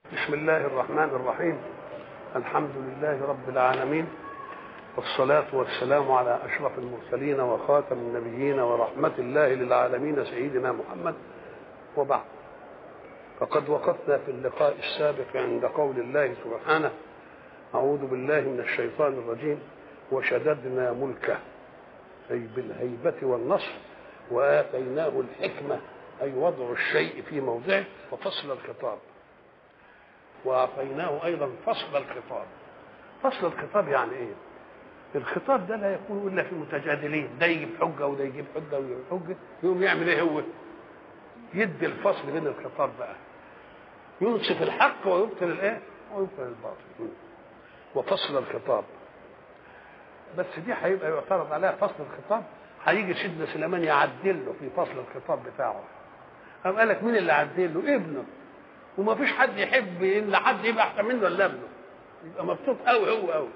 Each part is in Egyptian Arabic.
بسم الله الرحمن الرحيم الحمد لله رب العالمين والصلاة والسلام على أشرف المرسلين وخاتم النبيين ورحمة الله للعالمين سيدنا محمد وبعد فقد وقفنا في اللقاء السابق عند قول الله سبحانه أعوذ بالله من الشيطان الرجيم وشددنا ملكه أي بالهيبة والنصر وآتيناه الحكمة أي وضع الشيء في موضعه وفصل الخطاب وأعطيناه أيضا فصل الخطاب فصل الخطاب يعني إيه؟ الخطاب ده لا يكون إلا في متجادلين ده يجيب حجة وده يجيب حجة ويجيب حجة يقوم يعمل إيه هو؟ يدي الفصل بين الخطاب بقى ينصف الحق ويبطل الإيه؟ ويبطل الباطل وفصل الخطاب بس دي هيبقى يعترض عليها فصل الخطاب هيجي سيدنا سليمان يعدل له في فصل الخطاب بتاعه قام قال لك مين اللي عدل له؟ ابنه وما فيش حد يحب ان حد يبقى احسن منه الا ابنه يبقى مبسوط قوي هو قوي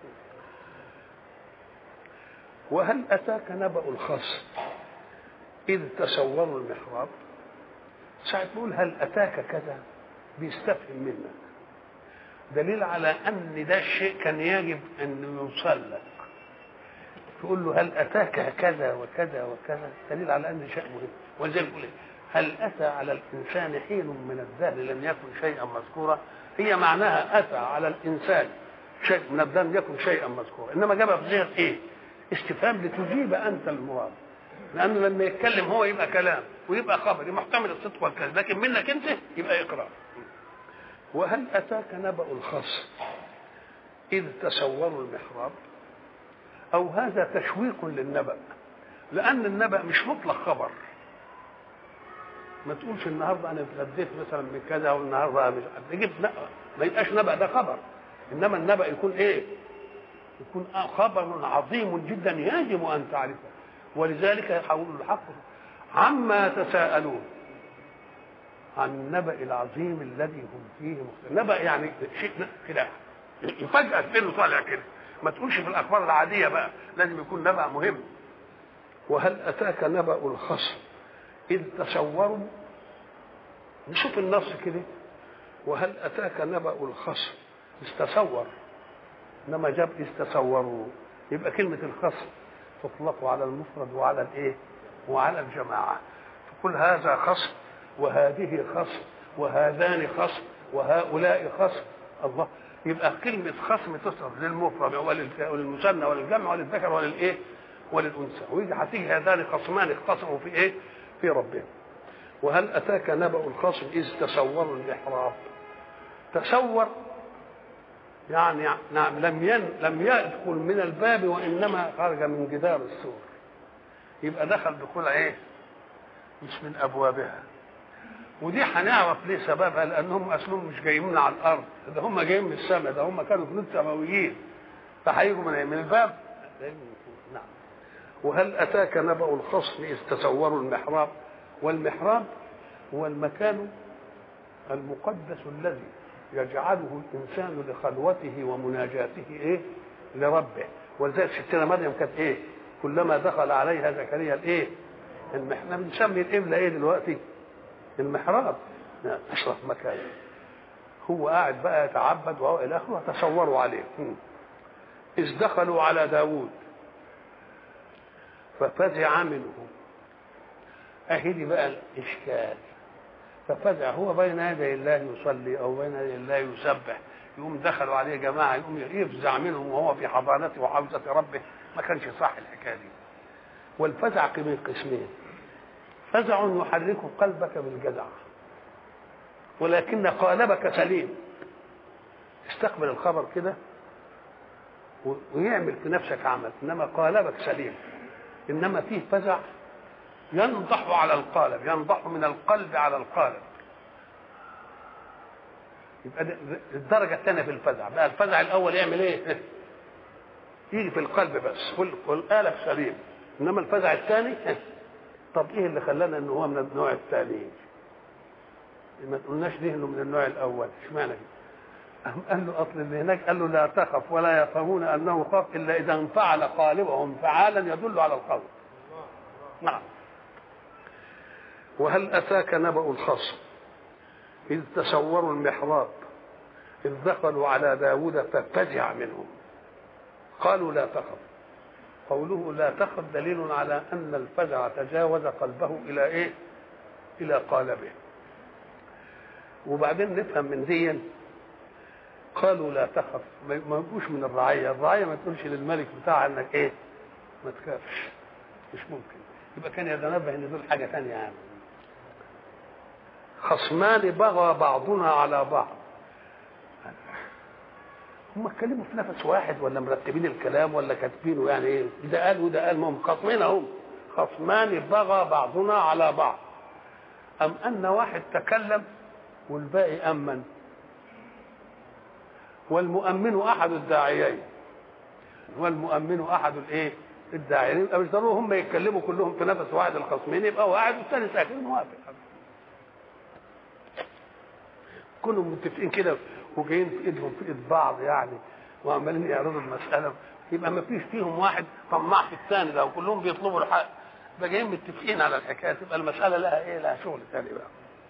وهل اتاك نبأ الخصم اذ تصوروا المحراب ساعة بيقول هل اتاك كذا بيستفهم منك دليل على ان ده الشيء كان يجب ان يوصل لك تقول له هل اتاك كذا وكذا وكذا دليل على ان شيء مهم ولذلك يقول هل اتى على الانسان حين من الدهر لم يكن شيئا مذكورا هي معناها اتى على الانسان شيء من الدهر لم يكن شيئا مذكورا انما جابها في صيغه ايه؟ استفهام لتجيب انت المراد لانه لما يتكلم هو يبقى كلام ويبقى خبر يبقى محتمل الصدق والكذب لكن منك انت يبقى اقرار وهل اتاك نبأ الخصم اذ تصوروا المحراب او هذا تشويق للنبأ لان النبأ مش مطلق خبر ما تقولش النهارده انا اتغديت مثلا بكذا والنهارده مش تجيب ما يبقاش نبأ ده خبر انما النبأ يكون ايه؟ يكون خبر عظيم جدا يجب ان تعرفه ولذلك يقول الحق عما تساءلون عن النبأ العظيم الذي هم فيه مختلفون نبأ يعني شيء كده يفاجئك منه طالع كده ما تقولش في الاخبار العاديه بقى لازم يكون نبأ مهم وهل اتاك نبأ الخصم إذ تصوروا نشوف النص كده وهل أتاك نبأ الخصم استصور إنما جاب استصوروا يبقى كلمة الخصم تطلق على المفرد وعلى الإيه؟ وعلى الجماعة فكل هذا خصم وهذه خصم وهذان خصم وهؤلاء خصم الله يبقى كلمة خصم تصرف للمفرد وللمثنى وللجمع وللذكر وللإيه؟ وللأنثى ويجي هتيجي هذان خصمان اختصموا في إيه؟ في ربهم وهل أتاك نبأ الخصم إذ تصوروا المحراب تصور يعني نعم لم ين لم يدخل من الباب وإنما خرج من جدار السور يبقى دخل دخول إيه؟ مش من أبوابها ودي هنعرف ليه سببها لأنهم أصلهم مش جايين من على الأرض ده هم جايين من السماء ده هم كانوا جنود سماويين فهيجوا من من الباب نعم وهل أتاك نبأ الخصم إذ تصوروا المحراب والمحراب هو المكان المقدس الذي يجعله الإنسان لخلوته ومناجاته إيه لربه ولذلك ستنا مريم كانت إيه كلما دخل عليها زكريا الإيه احنا بنسمي القبلة إيه دلوقتي المحراب أشرف مكان هو قاعد بقى يتعبد وهو إلى آخره تصوروا عليه إذ دخلوا على داوود ففزع منه أهدي بقى الإشكال ففزع هو بين يدي الله يصلي أو بين يدي الله يسبح يقوم دخلوا عليه جماعة يقوم يفزع منهم وهو في حضانته وحوزة ربه ما كانش صح الحكاية دي والفزع من قسمين فزع يحرك قلبك بالجزع ولكن قالبك سليم استقبل الخبر كده ويعمل في نفسك عمل انما قالبك سليم انما فيه فزع ينضح على القالب ينضح من القلب على القالب يبقى الدرجه الثانيه في الفزع بقى الفزع الاول يعمل ايه يجي في القلب بس والقالب سليم انما الفزع الثاني طب ايه اللي خلانا ان هو من النوع الثاني ما تقولناش ليه انه من النوع الاول اشمعنى قال له اصل اللي هناك قال له لا تخف ولا يفهمون انه خاف الا اذا انفعل قالبه انفعالا يدل على القول نعم وهل اتاك نبأ الخصم إذ تسوروا المحراب إذ دخلوا على داود ففزع منهم قالوا لا تخف قوله لا تخف دليل على أن الفزع تجاوز قلبه إلى إيه إلى قالبه وبعدين نفهم من دي قالوا لا تخف ما يبقوش من الرعية الرعية ما تقولش للملك بتاعها انك ايه ما تخافش مش ممكن يبقى كان يتنبه ان دول حاجة ثانية يعني خصمان بغى بعضنا على بعض هم اتكلموا في نفس واحد ولا مرتبين الكلام ولا كاتبينه يعني ايه ده قال وده قال ما هم خصمين اهم خصمان بغى بعضنا على بعض ام ان واحد تكلم والباقي امن والمؤمن احد الداعيين والمؤمن احد الايه الداعيين يبقى مش ضروري هم يتكلموا كلهم في نفس واحد الخصمين يبقى واحد والثاني ساكت موافق كلهم متفقين كده وجايين في ايدهم في ايد بعض يعني وعمالين يعرضوا المساله يبقى ما فيش فيهم واحد طماع في الثاني ده وكلهم بيطلبوا الحق يبقى جايين متفقين على الحكايه تبقى المساله لها ايه لها شغل ثاني بقى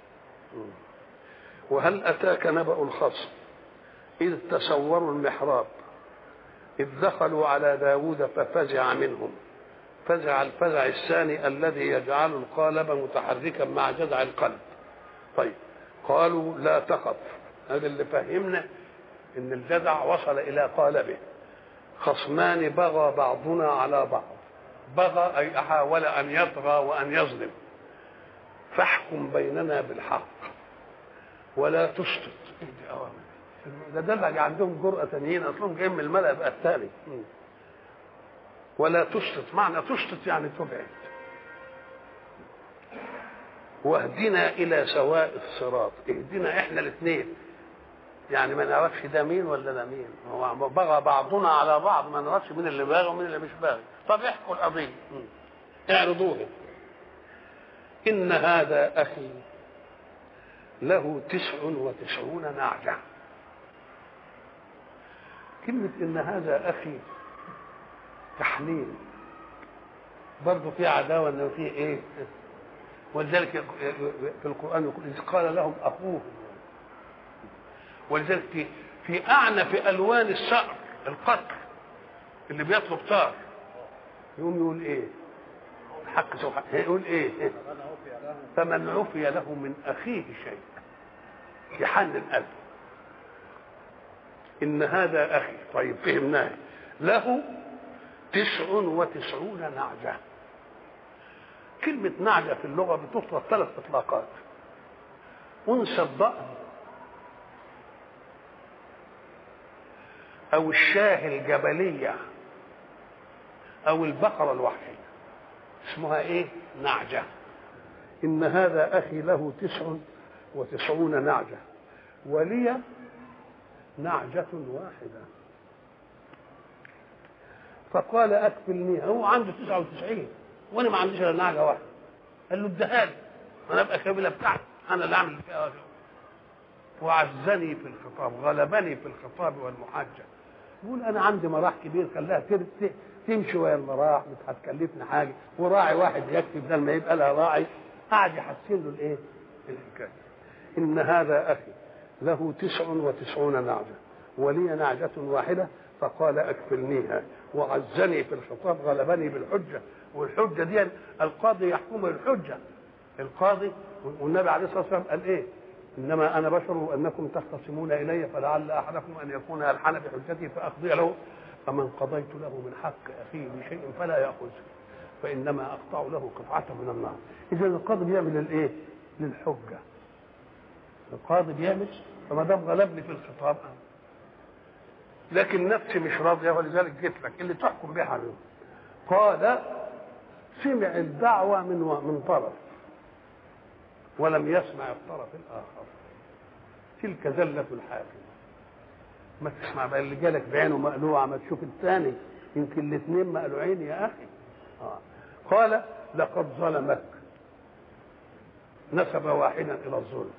وهل اتاك نبأ الخصم إذ تسوروا المحراب إذ دخلوا على داود ففزع منهم فزع الفزع الثاني الذي يجعل القالب متحركا مع جذع القلب طيب قالوا لا تخف هذا اللي فهمنا ان الجذع وصل الى قالبه خصمان بغى بعضنا على بعض بغى اي حاول ان يطغى وان يظلم فاحكم بيننا بالحق ولا تسقط دي اوامر ده دلع عندهم جرأة ثانيين اصلهم جايين من الملأ بقى الثاني ولا تسقط معنى تسقط يعني تبعد واهدنا الى سواء الصراط اهدنا احنا الاثنين يعني ما نعرفش ده مين ولا ده مين هو بغى بعضنا على بعض ما نعرفش مين اللي باغي ومين اللي مش باغي طب احكوا القضيه اعرضوها ان هذا اخي له تسع وتسعون نعجه كلمة إن هذا أخي تحليل برضه في عداوة إنه في إيه ولذلك في القرآن يقول إذ قال لهم أخوه ولذلك في في أعنف ألوان الصقر القطر اللي بيطلب طار يقوم يقول إيه الحق سبحانه يقول إيه فمن عفي له من أخيه شيء يحنن قلبه إن هذا أخي طيب فهمناه له تسع وتسعون نعجة كلمة نعجة في اللغة بتطلق ثلاث إطلاقات أنثى الضأن أو الشاه الجبلية أو البقرة الوحشية اسمها إيه؟ نعجة إن هذا أخي له تسع وتسعون نعجة ولي نعجة واحدة فقال أكفلني هو عنده 99 وأنا ما عنديش إلا نعجة واحدة قال له اديها لي أنا أبقى كابلة بتاعتي أنا اللي أعمل فيها وعزني في الخطاب غلبني في الخطاب والمحاجة يقول أنا عندي مراح كبير خلاها تمشي ويا المراح مش هتكلفني حاجة وراعي واحد يكفي بدل ما يبقى لها راعي قاعد يحسن له الإيه؟ الحكاية إن هذا أخي له تسع وتسعون نعجة ولي نعجة واحدة فقال أكفلنيها وعزني في الخطاب غلبني بالحجة والحجة دي القاضي يحكم الحجة القاضي والنبي عليه الصلاة والسلام قال إيه إنما أنا بشر وأنكم تختصمون إلي فلعل أحدكم أن يكون ألحن بحجتي فأقضي له فمن قضيت له من حق أخيه بشيء فلا يأخذه فإنما أقطع له قطعة من النار إذا القاضي بيعمل الإيه للحجة القاضي بيعمل فما دام غلبني في الخطاب لكن نفسي مش راضيه ولذلك جيت لك اللي تحكم بها عليهم قال سمع الدعوه من من طرف ولم يسمع الطرف الاخر تلك زله الحاكم ما تسمع بقى اللي جالك بعينه مقلوعه ما تشوف الثاني يمكن الاثنين مقلوعين يا اخي آه. قال لقد ظلمك نسب واحدا الى الظلم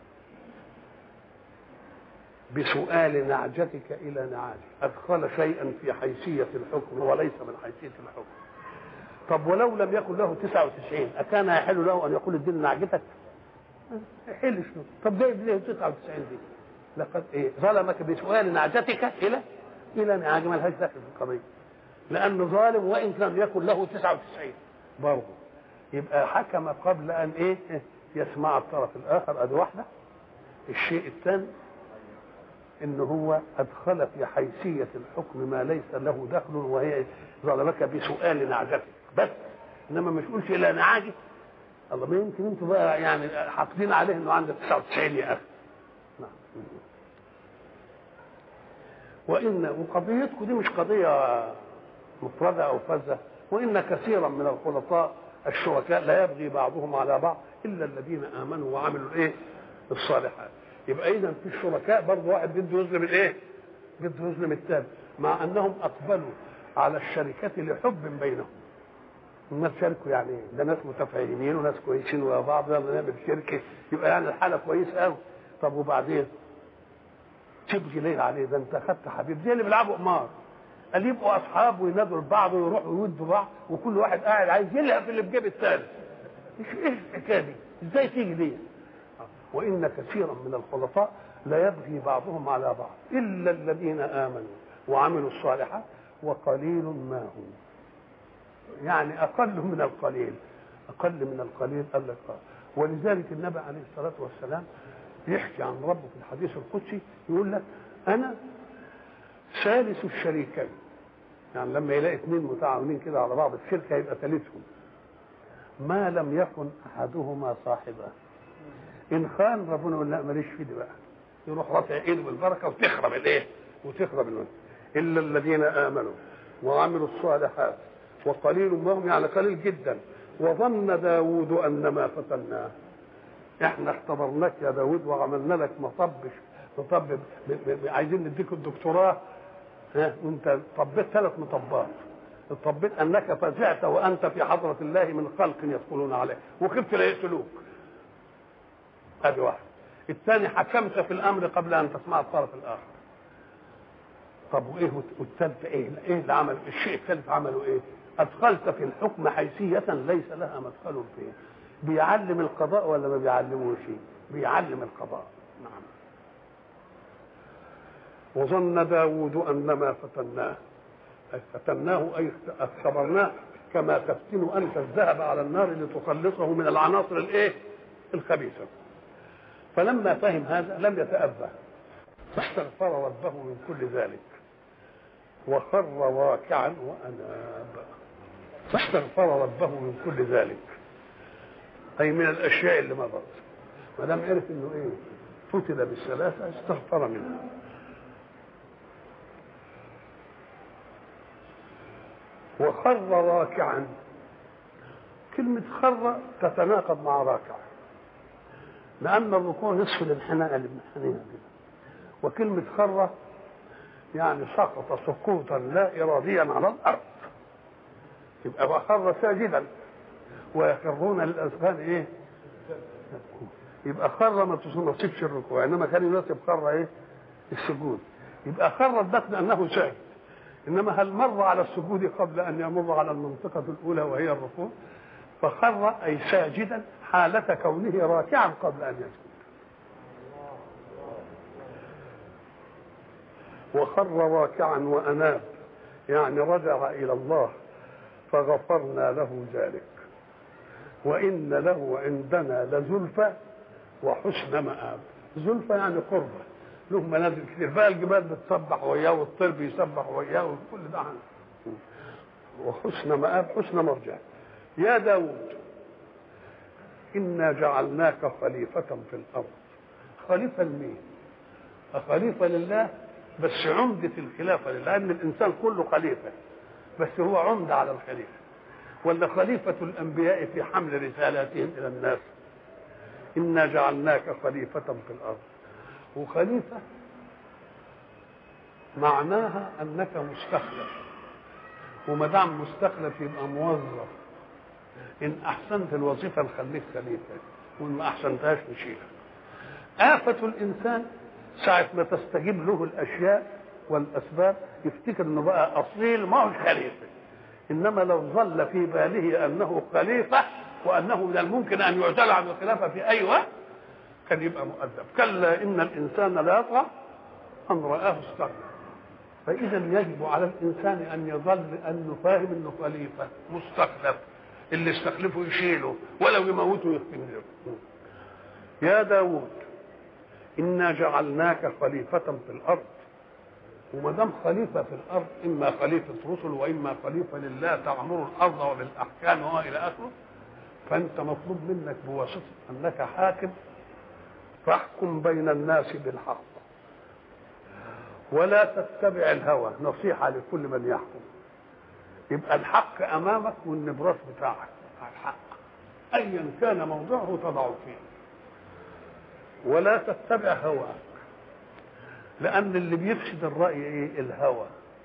بسؤال نعجتك الى نعاجه ادخل شيئا في حيثيه الحكم وليس من حيثيه الحكم طب ولو لم يكن له 99 اكان يحل له ان يقول اديني نعجتك حل شنو طب جايب ليه 99 دي لقد ايه ظلمك بسؤال نعجتك الى الى نعاج ما لهاش دخل في القضيه لانه ظالم وان لم يكن له 99 برضه يبقى حكم قبل ان ايه يسمع الطرف الاخر ادي واحده الشيء الثاني ان هو ادخل في حيثيه الحكم ما ليس له دخل وهي ظلمك بسؤال نعجتك بس انما مش قولش الى نعاجه الله ما يمكن انتوا بقى يعني حاقدين عليه انه عنده 99 يا اخي نعم وان وقضيتكم دي مش قضيه مفرده او فذه وان كثيرا من الخلطاء الشركاء لا يبغي بعضهم على بعض الا الذين امنوا وعملوا الايه الصالحات يبقى اذا في الشركاء برضه واحد بده يظلم الايه بده يظلم الثاني مع انهم اقبلوا على الشركه لحب بينهم الناس شاركوا يعني ايه؟ ده ناس متفاهمين وناس كويسين ويا بعض يلا نعمل شركه يبقى يعني الحاله كويسه قوي طب وبعدين تبغي ليه عليه ده انت اخذت حبيب زي اللي بيلعبوا قمار قال يبقوا اصحاب وينادوا لبعض ويروحوا يودوا بعض وكل واحد قاعد عايز يلعب في اللي في جيب الثالث مش ايه الحكايه دي؟ ازاي تيجي دي؟ وان كثيرا من الخلطاء لا يبغي بعضهم على بعض الا الذين امنوا وعملوا الصالحات وقليل ما هم يعني اقل من القليل اقل من القليل قال لك قال. ولذلك النبي عليه الصلاه والسلام يحكي عن ربه في الحديث القدسي يقول لك انا ثالث الشريكين يعني لما يلاقي اثنين متعاونين كده على بعض في شركه يبقى ثالثهم ما لم يكن احدهما صاحبه ان خان ربنا يقول لا ماليش في دي بقى يروح رافع ايده بالبركه وتخرب الايه؟ وتخرب الوجه الا الذين امنوا وعملوا الصالحات وقليل ما هم يعني قليل جدا وظن داود ان ما فتناه احنا اختبرناك يا داود وعملنا لك مطب مطب ب- ب- عايزين نديك الدكتوراه ها وانت طبيت ثلاث مطبات طبيت انك فزعت وانت في حضره الله من خلق يدخلون عليه وخفت لا يقتلوك ادي واحد الثاني حكمت في الامر قبل ان تسمع الطرف الاخر طب وايه والثالث ايه ايه اللي عمل الشيء الثالث عمله ايه ادخلت في الحكم حيثيه ليس لها مدخل فيه بيعلم القضاء ولا ما بيعلموش بيعلم القضاء نعم وظن داود أن ما فتناه أي فتناه أي اختبرناه كما تفتن أنت الذهب على النار لتخلصه من العناصر الإيه؟ الخبيثة فلما فهم هذا لم يتأبه فاستغفر ربه من كل ذلك وخر راكعا وأناب فاستغفر ربه من كل ذلك أي من الأشياء اللي مضت ما دام عرف إنه إيه فتن بالثلاثة استغفر منها وخر راكعا كلمة خر تتناقض مع راكع لأن الركوع نصف الانحناء اللي بنحنيها كده وكلمة خر يعني سقط سقوطا لا إراديا على الأرض يبقى وخر ساجدا ويخرون للأذقان إيه؟ يبقى خر ما تصيبش الركوع إنما كان يناسب خر إيه؟ السجود يبقى خر البطن أنه ساجد انما هل مر على السجود قبل ان يمر على المنطقه الاولى وهي الركوع فخر اي ساجدا حاله كونه راكعا قبل ان يسجد وخر راكعا واناب يعني رجع الى الله فغفرنا له ذلك وان له عندنا لزلفى وحسن مآب زلفى يعني قربه له منازل كتير بقى الجبال بتسبح وياه والطير بيسبح وياه وكل ده عنه وحسن مآب حسن مرجع يا داود إنا جعلناك خليفة في الأرض خليفة لمين؟ خليفة لله بس عمدة الخلافة لله لأن الإنسان كله خليفة بس هو عمدة على الخليفة ولا خليفة الأنبياء في حمل رسالاتهم إلى الناس إنا جعلناك خليفة في الأرض وخليفة معناها أنك مستخلف وما دام مستخلف يبقى موظف إن أحسنت الوظيفة نخليك خليفة وإن ما أحسنتهاش نشيلك آفة الإنسان ساعة ما تستجيب له الأشياء والأسباب يفتكر إنه بقى أصيل ما هوش خليفة إنما لو ظل في باله أنه خليفة وأنه من الممكن أن يعزل عن الخلافة في أي وقت كان يبقى مؤدب كلا ان الانسان لا يطغى ان راه استغنى فاذا يجب على الانسان ان يظل انه فاهم انه خليفه مستخلف اللي استخلفه يشيله ولو يموته يخدمه يا داود انا جعلناك خليفه في الارض وما دام خليفه في الارض اما خليفه رسل واما خليفه لله تعمر الارض وبالاحكام والى اخره فانت مطلوب منك بواسطه انك حاكم فاحكم بين الناس بالحق ولا تتبع الهوى نصيحه لكل من يحكم يبقى الحق امامك والنبراس بتاعك الحق ايا كان موضعه تضع فيه ولا تتبع هواك لان اللي بيفسد الراي ايه الهوى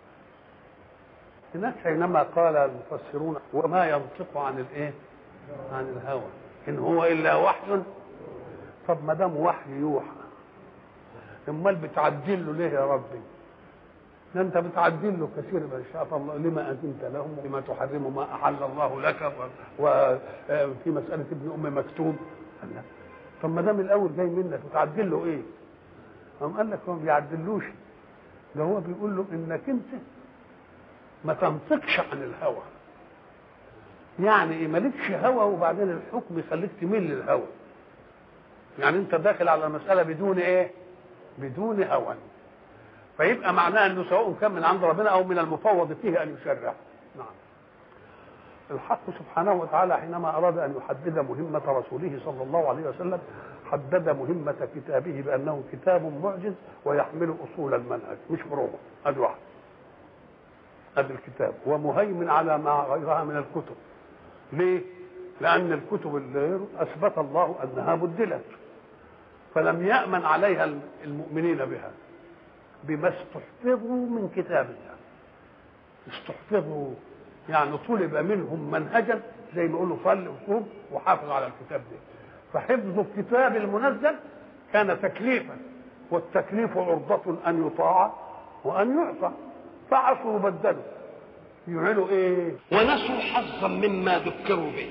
هناك حينما قال المفسرون وما ينطق عن الايه عن الهوى ان هو الا وحي طب ما دام وحي يوحى امال بتعدل له ليه يا ربي ده انت بتعدل له كثير من شاء الله لما اذنت لهم لما تحرم ما احل الله لك وفي مساله ابن ام مكتوم طب ما دام الاول جاي منك بتعدل له ايه؟ قام قال لك هو ما بيعدلوش ده هو بيقول له انك انت ما تنطقش عن الهوى يعني ايه مالكش هوى وبعدين الحكم يخليك تميل للهوى يعني انت داخل على المساله بدون ايه بدون هوى فيبقى معناه انه سواء كان من عند ربنا او من المفوض فيه ان يشرع نعم الحق سبحانه وتعالى حينما اراد ان يحدد مهمه رسوله صلى الله عليه وسلم حدد مهمه كتابه بانه كتاب معجز ويحمل اصول المنهج مش فروعه ادي واحد ادي الكتاب ومهيمن على ما غيرها من الكتب ليه؟ لأن الكتب اللي غيره أثبت الله أنها بدلت فلم يأمن عليها المؤمنين بها بما استحفظوا من كتاب الله استحفظوا يعني طلب منهم منهجا زي ما يقولوا صل وصوم وحافظ على الكتاب ده فحفظ الكتاب المنزل كان تكليفا والتكليف عرضة أن يطاع وأن يعصى فعصوا وبدلوا يعملوا ايه؟ ونسوا حظا مما ذكروا به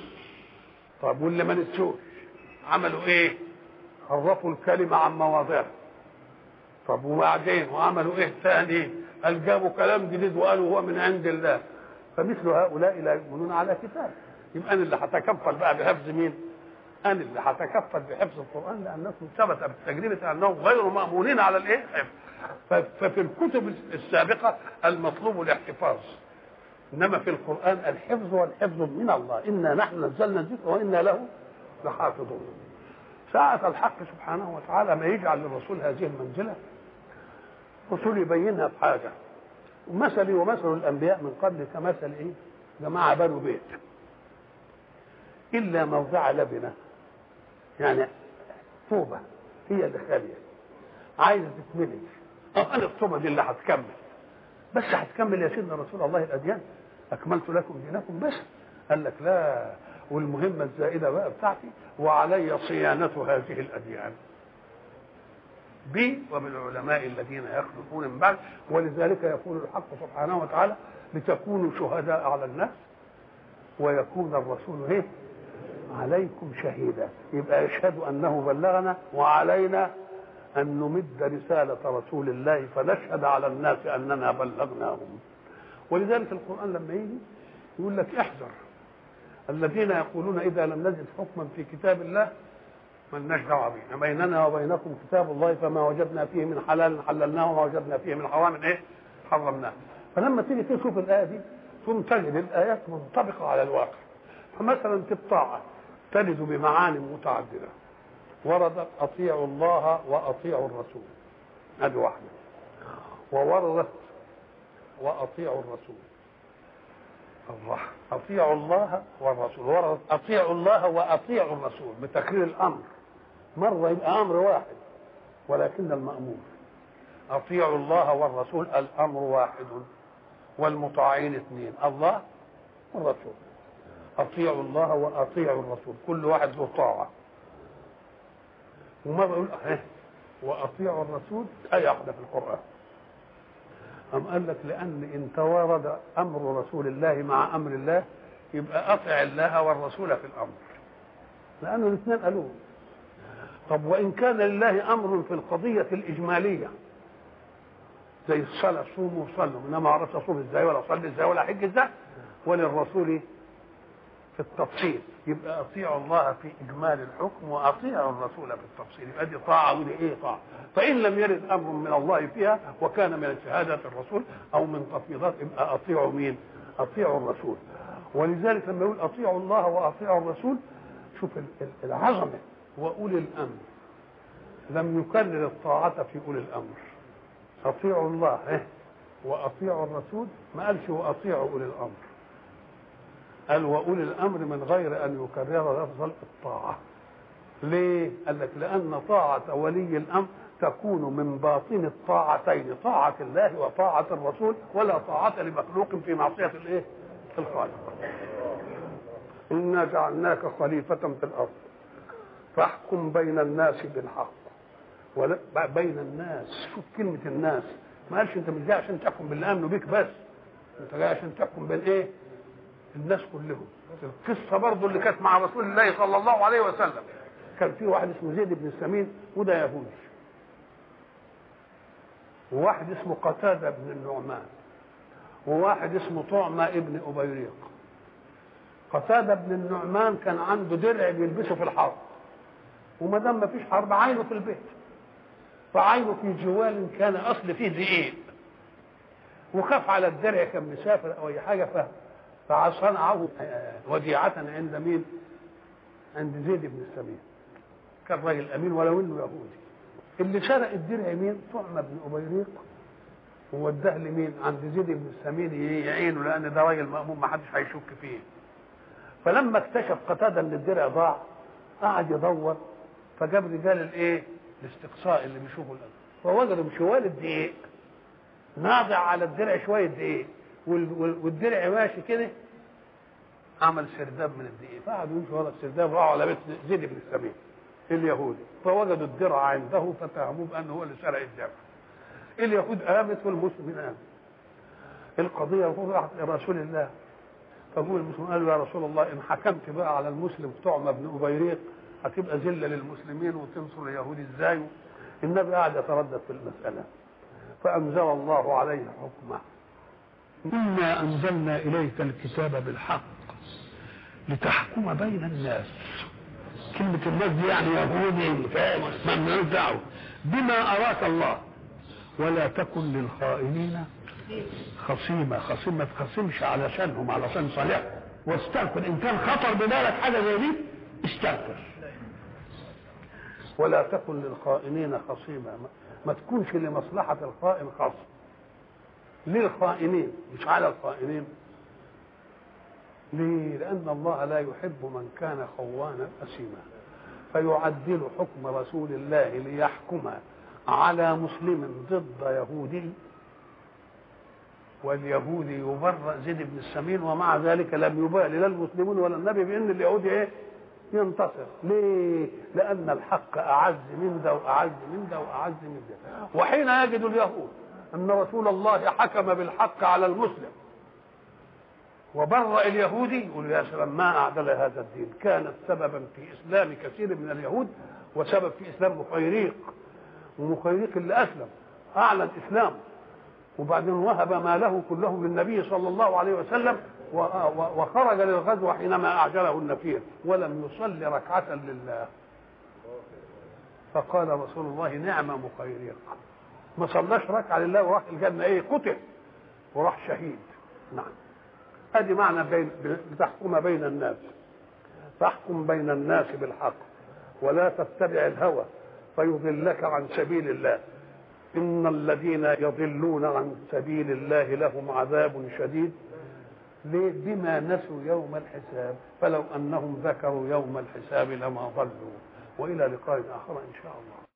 طب واللي ما نسوش عملوا ايه؟ حرفوا الكلمة عن مواضعها طب وبعدين وعملوا ايه ثاني؟ قال جابوا كلام جديد وقالوا هو من عند الله فمثل هؤلاء لا يؤمنون على كتاب يبقى انا اللي هتكفل بقى بحفظ مين؟ انا اللي هتكفل بحفظ القران لانكم ثبت بالتجربه انهم غير مامونين على الايه؟ ففي الكتب السابقه المطلوب الاحتفاظ انما في القران الحفظ والحفظ من الله انا نحن نزلنا الذكر وانا له لحافظون ساعة الحق سبحانه وتعالى ما يجعل للرسول هذه المنزلة الرسول يبينها بحاجة مثلي ومثل الأنبياء من قبل كمثل إيه؟ جماعة بنوا بيت إلا موضع لبنة يعني طوبة هي اللي خالية عايزة تتملي اه انا الطوبة دي اللي هتكمل بس هتكمل يا سيدنا رسول الله الأديان أكملت لكم دينكم بس قال لك لا والمهمة الزائدة بقى بتاعتي وعلي صيانة هذه الأديان بي وبالعلماء الذين يخلفون من بعد ولذلك يقول الحق سبحانه وتعالى لتكونوا شهداء على الناس ويكون الرسول ايه عليكم شهيدا يبقى يشهد انه بلغنا وعلينا ان نمد رساله رسول الله فنشهد على الناس اننا بلغناهم ولذلك القران لما يجي يقول لك احذر الذين يقولون اذا لم نجد حكما في كتاب الله ملناش دعوه بينا بيننا وبينكم كتاب الله فما وجدنا فيه من حلال حللناه وما وجدنا فيه من حرام ايه حرمناه فلما تيجي تشوف الايه دي ثم تجد الايات منطبقه على الواقع فمثلا في الطاعه تجد بمعاني متعدده وردت اطيعوا الله واطيعوا الرسول هذه واحده ووردت واطيعوا الرسول الله اطيعوا الله والرسول وردت اطيعوا الله واطيعوا الرسول بتكرير الامر مره يبقى امر واحد ولكن المامور اطيعوا الله والرسول الامر واحد والمطاعين اثنين الله والرسول اطيعوا الله واطيعوا الرسول كل واحد له طاعه ومره يقول اه واطيعوا الرسول ايه واحده في القران أم قال لك لأن إن توارد أمر رسول الله مع أمر الله يبقى أطع الله والرسول في الأمر لأنه الاثنين قالوه طب وان كان لله امر في القضيه الاجماليه زي الصلاه صوموا وصلوا انما ما اعرفش اصوم ازاي ولا اصلي ازاي ولا احج ازاي وللرسول في التفصيل يبقى اطيعوا الله في اجمال الحكم واطيعوا الرسول في التفصيل يبقى دي طاعه ودي ايه طاعه فان لم يرد امر من الله فيها وكان من شهاده الرسول او من تفويضات يبقى اطيعوا مين؟ اطيعوا الرسول ولذلك لما يقول اطيعوا الله واطيعوا الرسول شوف العظمه واولي الامر لم يكرر الطاعه في اولي الامر اطيعوا الله إيه؟ واطيعوا الرسول ما قالش واطيعوا اولي الامر قال واولي الامر من غير ان يكرر لفظ الطاعه ليه قال لك لان طاعه ولي الامر تكون من باطن الطاعتين طاعه الله وطاعه الرسول ولا طاعه لمخلوق في معصيه الايه الخالق انا جعلناك خليفه في الارض فاحكم بين الناس بالحق ولا بين الناس شوف كلمه الناس ما قالش انت مش جاي عشان تحكم باللي امنوا بيك بس انت جاي عشان تحكم بين ايه الناس كلهم القصه برضه اللي كانت مع رسول الله صلى الله عليه وسلم كان في واحد اسمه زيد بن السمين وده يهودي وواحد اسمه قتاده بن النعمان وواحد اسمه طعمة ابن أبيريق قتادة بن النعمان كان عنده درع بيلبسه في الحرب وما دام ما فيش حرب عينه في البيت فعينه في جوال كان اصل فيه دقيق وخاف على الدرع كان مسافر او اي حاجه ف فصنعه وديعة عند مين؟ عند زيد بن السمين كان راجل امين ولو انه يهودي اللي سرق الدرع مين؟ طعمة بن ابيريق ووداه لمين؟ عند زيد بن السمين يعينه لان ده راجل مأمون ما حدش هيشك فيه فلما اكتشف قتاده ان الدرع ضاع قعد يدور فجاب رجال الايه؟ الاستقصاء اللي بيشوفوا الأرض فوجدوا شوال الدقيق ناضع على الدرع شويه دقيق والدرع ماشي كده عمل سرداب من الدقيق فقعدوا يمشوا ورا السرداب راحوا على بيت زيد بن السمين اليهودي فوجدوا الدرع عنده فاتهموه بانه هو اللي سرق الدرع اليهود قامت والمسلمين قامت القضيه راحت لرسول الله فقول المسلمين قالوا يا رسول الله ان حكمت بقى على المسلم طعمه بن ابيريق هتبقى ذله للمسلمين وتنصر اليهود ازاي النبي قاعد يتردد في المساله فانزل الله عليه حكمه انا انزلنا اليك الكتاب بالحق لتحكم بين الناس كلمة الناس دي يعني يهودي فاهم ما دعوة بما أراك الله ولا تكن للخائنين خصيمة خصيمة ما تخصمش علشانهم علشان صالح واستغفر إن كان خطر ببالك حاجة زي دي استغفر ولا تكن للخائنين خصيما ما تكونش لمصلحة الخائن خصم للخائنين مش على الخائنين ليه؟ لأن الله لا يحب من كان خوانا أثيما فيعدل حكم رسول الله ليحكم على مسلم ضد يهودي واليهودي يبرأ زيد بن السمين ومع ذلك لم يبالي لا المسلمون ولا النبي بأن اليهودي إيه؟ ينتصر ليه؟ لأن الحق أعز من ده وأعز من ده وأعز من ده وحين يجد اليهود أن رسول الله حكم بالحق على المسلم وبرأ اليهودي يقول يا سلام ما أعدل هذا الدين كانت سببا في إسلام كثير من اليهود وسبب في إسلام مخيريق ومخيريق اللي أسلم أعلن إسلام وبعدين وهب ماله كله للنبي صلى الله عليه وسلم وخرج للغزو حينما أعجله النفير ولم يصلي ركعة لله فقال رسول الله نعم مخيريق ما صلاش ركعة لله وراح الجنة ايه قتل وراح شهيد نعم ادي معنى بين لتحكم بين الناس فاحكم بين الناس بالحق ولا تتبع الهوى فيضلك عن سبيل الله ان الذين يضلون عن سبيل الله لهم عذاب شديد ليه بما نسوا يوم الحساب فلو انهم ذكروا يوم الحساب لما ضلوا والى لقاء اخر ان شاء الله